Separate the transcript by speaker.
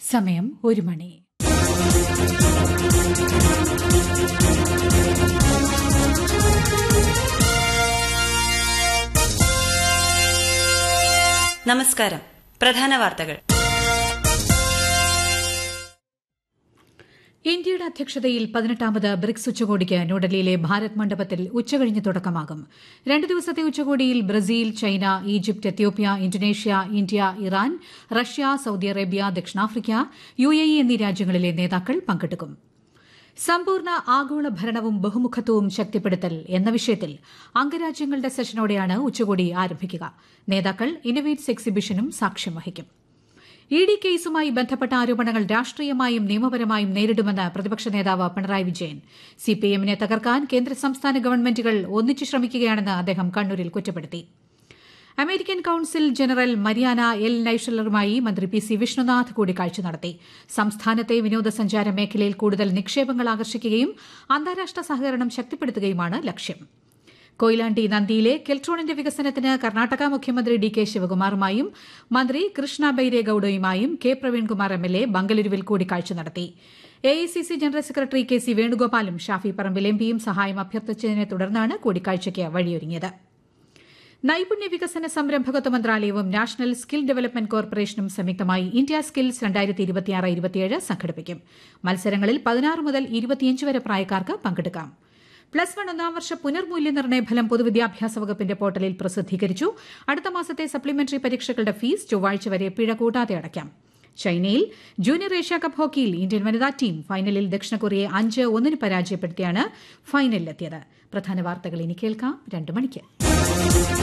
Speaker 1: സമയം ഒരു മണി
Speaker 2: നമസ്കാരം പ്രധാന വാർത്തകൾ
Speaker 1: ഇന്ത്യയുടെ അധ്യക്ഷതയിൽ പതിനെട്ടാമത് ബ്രിക്സ് ഉച്ചകോടിക്ക് ന്യൂഡൽഹിയിലെ ഭാരത് മണ്ഡപത്തിൽ ഉച്ചകഴിഞ്ഞ് തുടക്കമാകും രണ്ട് ദിവസത്തെ ഉച്ചകോടിയിൽ Brazil China Egypt Ethiopia Indonesia India Iran Russia Saudi Arabia ദക്ഷിണാഫ്രിക്ക യു എ ഇ എന്നീ രാജ്യങ്ങളിലെ നേതാക്കൾ പങ്കെടുക്കും സമ്പൂർണ്ണ ആഗോള ഭരണവും ബഹുമുഖത്വവും ശക്തിപ്പെടുത്തൽ എന്ന വിഷയത്തിൽ അംഗരാജ്യങ്ങളുടെ സെഷനോടെയാണ് ഉച്ചകോടി ആരംഭിക്കുക നേതാക്കൾ ഇന്നവേറ്റ്സ് എക്സിബിഷനും സാക്ഷ്യം വഹിക്കും ഇ ഡി കേസുമായി ബന്ധപ്പെട്ട ആരോപണങ്ങൾ രാഷ്ട്രീയമായും നിയമപരമായും നേരിടുമെന്ന് പ്രതിപക്ഷ നേതാവ് പിണറായി വിജയൻ സിപിഐഎമ്മിനെ തകർക്കാൻ കേന്ദ്ര സംസ്ഥാന ഗവൺമെന്റുകൾ ഒന്നിച്ചു ശ്രമിക്കുകയാണെന്ന് അദ്ദേഹം കണ്ണൂരിൽ കുറ്റപ്പെടുത്തി American council general Mariana L നൈഷലറുമായി മന്ത്രി പി സി വിഷ്ണുനാഥ് കൂടിക്കാഴ്ച നടത്തി സംസ്ഥാനത്തെ വിനോദസഞ്ചാര മേഖലയിൽ കൂടുതൽ നിക്ഷേപങ്ങൾ ആകർഷിക്കുകയും അന്താരാഷ്ട്ര സഹകരണം ശക്തിപ്പെടുത്തുകയുമാണ് ലക്ഷ്യം കൊയിലാണ്ടി നന്ദിയിലെ കെൽട്രോണിന്റെ വികസനത്തിന് കർണാടക മുഖ്യമന്ത്രി ഡി കെ ശിവകുമാറുമായും മന്ത്രി കൃഷ്ണ ബൈരേഗൌഡയുമായും K Praveen Kumar M L A ബംഗലൂരുവിൽ കൂടിക്കാഴ്ച നടത്തി AICC general secretary K C വേണുഗോപാലും ഷാഫി പറമ്പിൽ എംപിയും സഹായം അഭ്യർത്ഥിച്ചതിനെ തുടർന്നാണ് കൂടിക്കാഴ്ചയ്ക്ക് വഴിയൊരുങ്ങിയത് നൈപുണ്യ വികസന സംരംഭകത്വ മന്ത്രാലയവും നാഷണൽ സ്കിൽ ഡെവലപ്മെന്റ് കോർപ്പറേഷനും സംയുക്തമായി ഇന്ത്യ സ്കിൽസ് രണ്ടായിരത്തി ഇരുപത്തിയാറ് ഇരുപത്തിയേഴ് സംഘടിപ്പിക്കും മത്സരങ്ങളിൽ പതിനാറ് മുതൽ ഇരുപത്തിയഞ്ച് വരെ പ്രായക്കാർക്ക് പങ്കെടുക്കാം പ്ലസ് വൺ ഒന്നാം വർഷ പുനർമൂല്യനിർണ്ണയ ഫലം പൊതുവിദ്യാഭ്യാസ വകുപ്പിന്റെ പോർട്ടലിൽ പ്രസിദ്ധീകരിച്ചു അടുത്ത മാസത്തെ സപ്ലിമെന്ററി പരീക്ഷകളുടെ ഫീസ് ചൊവ്വാഴ്ച വരെ പിഴ കൂടാതെ അടയ്ക്കാം ചൈനയിൽ ജൂനിയർ ഏഷ്യ കപ്പ് ഹോക്കിയിൽ ഇന്ത്യൻ വനിതാ ടീം ഫൈനലിൽ ദക്ഷിണ കൊറിയയെ അഞ്ച് ഒന്നിന് പരാജയപ്പെടുത്തിയാണ് ഫൈനലിലെത്തിയത് പ്രധാന വാർത്തകൾ ഇനി കേൾക്കാം രണ്ട് മണിക്ക്